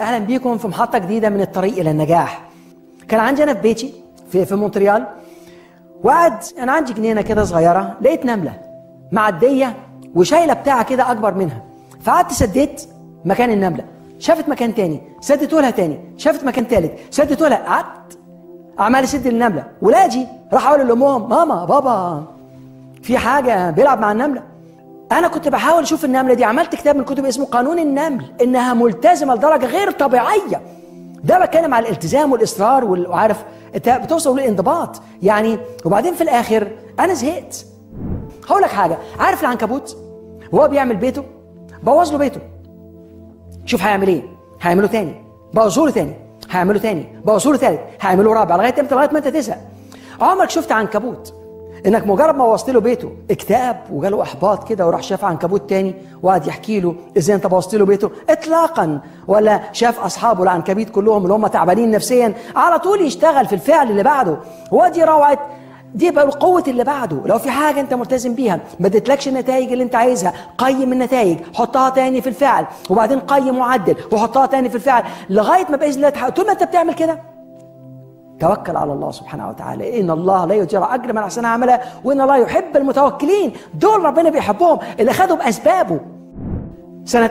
اهلا بيكم في محطه جديده من الطريق الى النجاح كان عندي انا في بيتي في في مونتريال وقعد انا عندي جنينه كده صغيره لقيت نمله معديه وشايله بتاعه كده اكبر منها فقعدت سديت مكان النمله شافت مكان تاني سدت لها تاني شافت مكان تالت سدت لها قعدت عمال اسد النمله ولادي راح اقول لامهم ماما بابا في حاجه بيلعب مع النمله انا كنت بحاول اشوف النمله دي عملت كتاب من كتب اسمه قانون النمل انها ملتزمه لدرجه غير طبيعيه ده بتكلم على الالتزام والاصرار وال- وعارف انت بتوصل للانضباط يعني وبعدين في الاخر انا زهقت هقول لك حاجه عارف العنكبوت وهو بيعمل بيته بوظ له بيته شوف هيعمل ايه هيعمله تاني بوظه له تاني هيعمله تاني بوظه له تالت هيعمله رابع لغايه امتى لغايه ما انت تزهق عمرك شفت عنكبوت انك مجرد ما وصلت له بيته اكتئاب وجاله احباط كده وراح شاف عنكبوت تاني وقعد يحكي له ازاي انت بوظت له بيته اطلاقا ولا شاف اصحابه العنكبيت كلهم اللي هم تعبانين نفسيا على طول يشتغل في الفعل اللي بعده ودي روعه دي بقى قوة اللي بعده لو في حاجة انت ملتزم بيها ما ادتلكش النتائج اللي انت عايزها قيم النتائج حطها تاني في الفعل وبعدين قيم وعدل وحطها تاني في الفعل لغاية ما بإذن الله تحقق طول ما انت بتعمل كده توكل على الله سبحانه وتعالى ان الله لا يضيع اجر من احسن عملا وان الله يحب المتوكلين دول ربنا بيحبهم اللي خدوا باسبابه سنة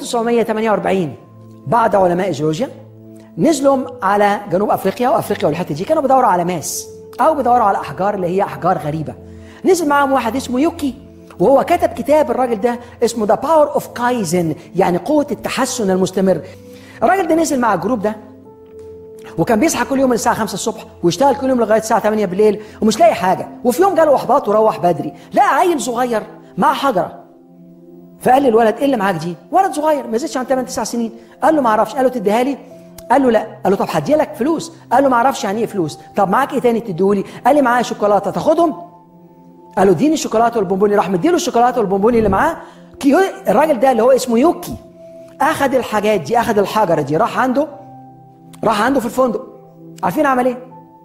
1948 بعض علماء جيولوجيا نزلوا على جنوب افريقيا وافريقيا والحته دي كانوا بيدوروا على ماس او بيدوروا على احجار اللي هي احجار غريبه نزل معاهم واحد اسمه يوكي وهو كتب كتاب الراجل ده اسمه ذا باور اوف كايزن يعني قوه التحسن المستمر الراجل ده نزل مع الجروب ده وكان بيصحى كل يوم من الساعه 5 الصبح ويشتغل كل يوم لغايه الساعه 8 بالليل ومش لاقي حاجه وفي يوم جاله احباط وروح بدري لقى عيل صغير مع حجره فقال للولد ايه اللي معاك دي؟ ولد صغير ما زادش عن 8 9 سنين قال له ما اعرفش قال له تديها لي؟ قال له لا قال له طب هدي لك فلوس قال له ما اعرفش يعني ايه فلوس طب معاك ايه تاني تديهولي؟ قال لي معايا شوكولاته تاخدهم؟ قال له اديني الشوكولاته والبونبوني راح مديله الشوكولاته والبونبوني اللي معاه كيو الراجل ده اللي هو اسمه يوكي اخذ الحاجات دي اخذ الحجره دي راح عنده راح عنده في الفندق عارفين عمل ايه؟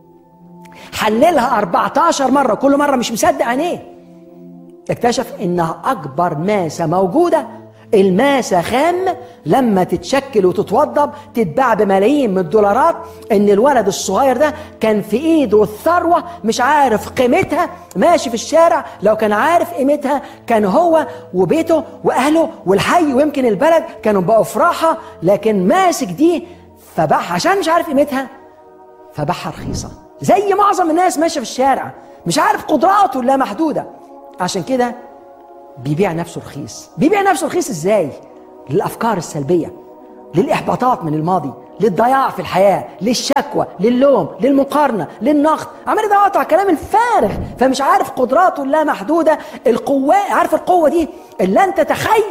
حللها 14 مره كل مره مش مصدق عينيه اكتشف انها اكبر ماسه موجوده الماسة خام لما تتشكل وتتوضب تتباع بملايين من الدولارات ان الولد الصغير ده كان في ايده الثروة مش عارف قيمتها ماشي في الشارع لو كان عارف قيمتها كان هو وبيته واهله والحي ويمكن البلد كانوا بقوا في راحة لكن ماسك دي فباعها عشان مش عارف قيمتها فباعها رخيصة زي معظم الناس ماشية في الشارع مش عارف قدراته لا محدودة عشان كده بيبيع نفسه رخيص بيبيع نفسه رخيص ازاي للافكار السلبيه للاحباطات من الماضي للضياع في الحياه للشكوى للوم للمقارنه للنقد عمال يدور على كلام الفارغ فمش عارف قدراته اللامحدوده القوه عارف القوه دي اللي انت تخيل